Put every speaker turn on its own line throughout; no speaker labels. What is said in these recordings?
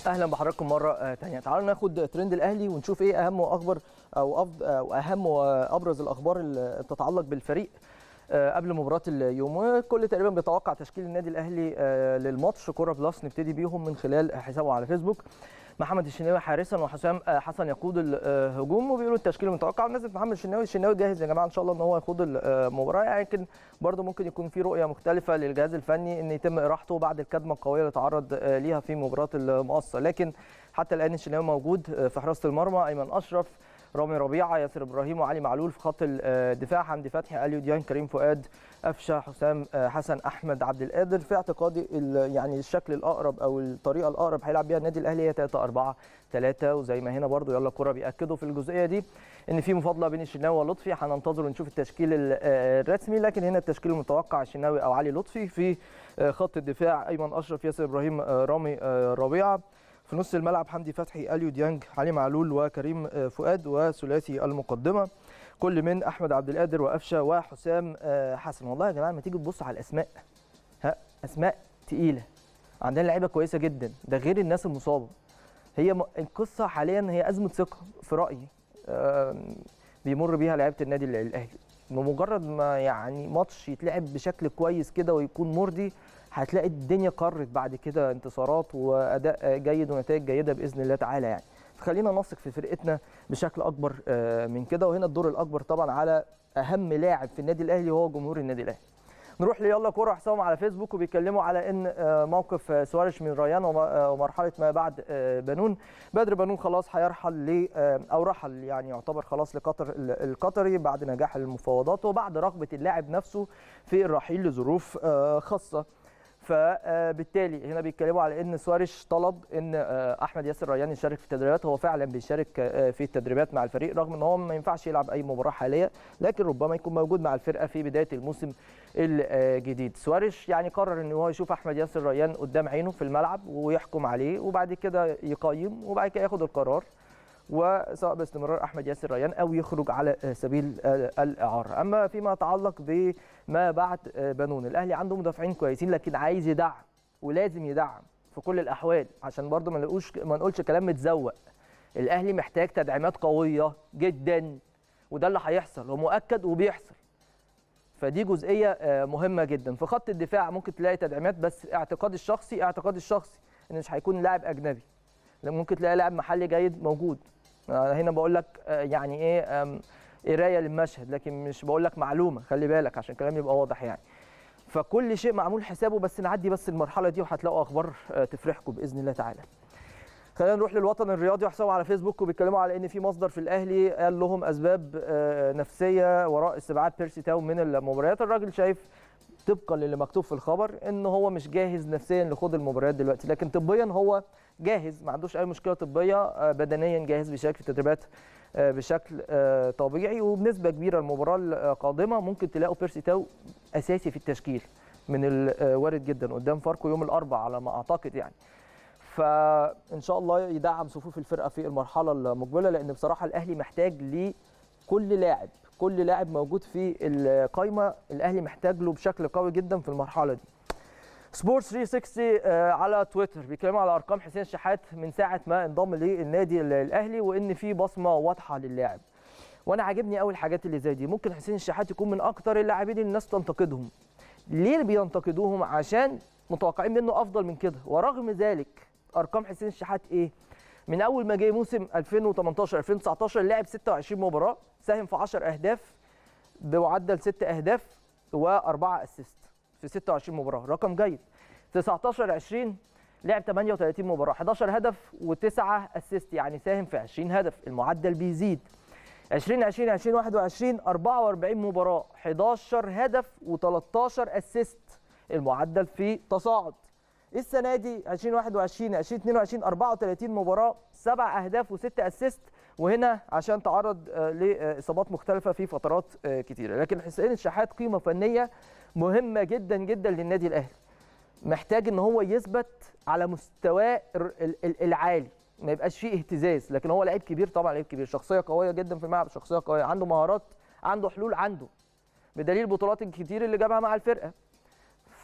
اهلا بحضراتكم مره ثانيه تعالوا ناخد ترند الاهلي ونشوف ايه اهم واخبر او أفض او اهم وابرز الاخبار اللي تتعلق بالفريق قبل مباراه اليوم والكل تقريبا بيتوقع تشكيل النادي الاهلي للماتش كوره بلس نبتدي بيهم من خلال حسابه على فيسبوك محمد الشناوي حارسا وحسام حسن يقود الهجوم وبيقولوا التشكيل المتوقع نزل محمد الشناوي الشناوي جاهز يا جماعه ان شاء الله ان هو يخوض المباراه لكن يعني برضه ممكن يكون في رؤيه مختلفه للجهاز الفني ان يتم اراحته بعد الكدمه القويه اللي تعرض ليها في مباراه المقصه لكن حتى الان الشناوي موجود في حراسه المرمى ايمن اشرف رامي ربيعه ياسر ابراهيم وعلي معلول في خط الدفاع حمدي فتحي اليو ديان كريم فؤاد قفشه حسام حسن احمد عبد القادر في اعتقادي يعني الشكل الاقرب او الطريقه الاقرب هيلعب بيها النادي الاهلي هي 3 4 3 وزي ما هنا برضو يلا كوره بياكدوا في الجزئيه دي ان في مفاضله بين الشناوي ولطفي هننتظر ونشوف التشكيل الرسمي لكن هنا التشكيل المتوقع الشناوي او علي لطفي في خط الدفاع ايمن اشرف ياسر ابراهيم رامي ربيعه في نص الملعب حمدي فتحي اليو ديانج علي معلول وكريم فؤاد وثلاثي المقدمه كل من احمد عبد القادر وقفشه وحسام حسن والله يا جماعه لما تيجي تبص على الاسماء ها اسماء تقيله عندنا لعيبه كويسه جدا ده غير الناس المصابه هي القصه حاليا هي ازمه ثقه في رايي بيمر بيها لعيبه النادي الاهلي بمجرد ما يعني ماتش يتلعب بشكل كويس كده ويكون مرضي هتلاقي الدنيا قرت بعد كده انتصارات واداء جيد ونتائج جيده باذن الله تعالى يعني فخلينا نثق في فرقتنا بشكل اكبر من كده وهنا الدور الاكبر طبعا على اهم لاعب في النادي الاهلي وهو جمهور النادي الاهلي نروح ليلا كوره حسابهم على فيسبوك وبيتكلموا على ان موقف سوارش من ريان ومرحله ما بعد بنون بدر بنون خلاص هيرحل ل او رحل يعني يعتبر خلاص لقطر القطري بعد نجاح المفاوضات وبعد رغبه اللاعب نفسه في الرحيل لظروف خاصه فبالتالي هنا بيتكلموا على ان سواريش طلب ان احمد ياسر ريان يشارك في التدريبات هو فعلا بيشارك في التدريبات مع الفريق رغم ان هو ما ينفعش يلعب اي مباراه حاليه لكن ربما يكون موجود مع الفرقه في بدايه الموسم الجديد سواريش يعني قرر ان هو يشوف احمد ياسر ريان قدام عينه في الملعب ويحكم عليه وبعد كده يقيم وبعد كده ياخد القرار وسواء باستمرار احمد ياسر ريان او يخرج على سبيل الاعاره اما فيما يتعلق بما بعد بنون الاهلي عنده مدافعين كويسين لكن عايز يدعم ولازم يدعم في كل الاحوال عشان برضه ما نقولش ما نقولش كلام متزوق الاهلي محتاج تدعيمات قويه جدا وده اللي هيحصل ومؤكد وبيحصل فدي جزئيه مهمه جدا في خط الدفاع ممكن تلاقي تدعيمات بس اعتقادي الشخصي اعتقادي الشخصي ان مش هيكون لاعب اجنبي ممكن تلاقي لاعب محلي جيد موجود هنا بقول لك يعني ايه قرايه للمشهد لكن مش بقول لك معلومه خلي بالك عشان كلامي يبقى واضح يعني فكل شيء معمول حسابه بس نعدي بس المرحله دي وهتلاقوا اخبار تفرحكم باذن الله تعالى خلينا نروح للوطن الرياضي وحسابه على فيسبوك وبيتكلموا على ان في مصدر في الاهلي قال لهم اسباب نفسيه وراء استبعاد بيرسي تاو من المباريات الراجل شايف طبقا للي مكتوب في الخبر ان هو مش جاهز نفسيا لخوض المباريات دلوقتي لكن طبيا هو جاهز ما عندوش اي مشكله طبيه بدنيا جاهز بيشارك في التدريبات بشكل طبيعي وبنسبه كبيره المباراه القادمه ممكن تلاقوا بيرسي تاو اساسي في التشكيل من الوارد جدا قدام فاركو يوم الاربعاء على ما اعتقد يعني فان شاء الله يدعم صفوف الفرقه في المرحله المقبله لان بصراحه الاهلي محتاج لكل لاعب كل لاعب موجود في القايمه الاهلي محتاج له بشكل قوي جدا في المرحله دي سبورتس 360 على تويتر بيتكلموا على ارقام حسين الشحات من ساعه ما انضم للنادي الاهلي وان في بصمه واضحه للاعب وانا عاجبني قوي الحاجات اللي زي دي ممكن حسين الشحات يكون من اكتر اللاعبين اللي الناس تنتقدهم ليه بينتقدوهم عشان متوقعين منه افضل من كده ورغم ذلك ارقام حسين الشحات ايه من اول ما جه موسم 2018 2019 لعب 26 مباراه ساهم في 10 اهداف بمعدل 6 اهداف واربعه اسيست في 26 مباراه رقم جيد 19 20 لعب 38 مباراه 11 هدف و9 اسيست يعني ساهم في 20 هدف المعدل بيزيد 20 20 20 21 44 مباراه 11 هدف و13 اسيست المعدل في تصاعد السنه دي 2021 2022 34 مباراه 7 اهداف و6 اسيست وهنا عشان تعرض لاصابات مختلفه في فترات كتيره لكن حسين الشحات قيمه فنيه مهمه جدا جدا للنادي الاهلي محتاج ان هو يثبت على مستواه العالي ما يبقاش فيه اهتزاز لكن هو لعيب كبير طبعا لعيب كبير شخصيه قويه جدا في الملعب شخصيه قويه عنده مهارات عنده حلول عنده بدليل البطولات الكتير اللي جابها مع الفرقه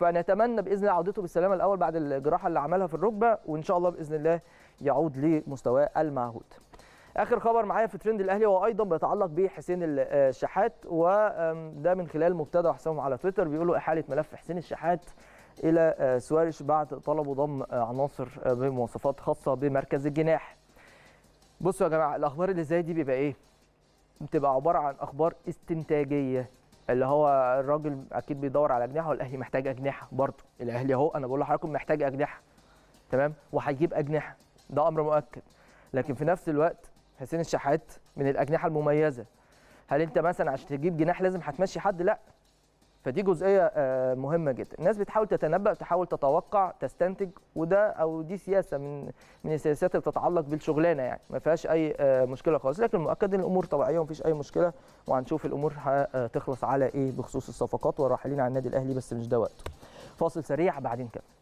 فنتمنى باذن الله عودته بالسلامه الاول بعد الجراحه اللي عملها في الركبه وان شاء الله باذن الله يعود لمستواه المعهود اخر خبر معايا في ترند الاهلي هو ايضا بيتعلق بحسين الشحات وده من خلال مبتدا حسابهم على تويتر بيقولوا احاله ملف حسين الشحات الى سوارش بعد طلبوا ضم عناصر بمواصفات خاصه بمركز الجناح بصوا يا جماعه الاخبار اللي زي دي بيبقى ايه بتبقى عباره عن اخبار استنتاجيه اللي هو الراجل اكيد بيدور على اجنحه والاهلي محتاج اجنحه برضه الاهلي اهو انا بقول لحضراتكم محتاج اجنحه تمام وهيجيب اجنحه ده امر مؤكد لكن في نفس الوقت حسين الشحات من الاجنحه المميزه هل انت مثلا عشان تجيب جناح لازم هتمشي حد لا فدي جزئيه مهمه جدا الناس بتحاول تتنبأ تحاول تتوقع تستنتج وده او دي سياسه من من السياسات اللي بتتعلق بالشغلانه يعني ما فيهاش اي مشكله خالص لكن المؤكد ان الامور طبيعيه ومفيش اي مشكله وهنشوف الامور هتخلص على ايه بخصوص الصفقات والراحلين عن النادي الاهلي بس مش ده وقته فاصل سريع بعدين كده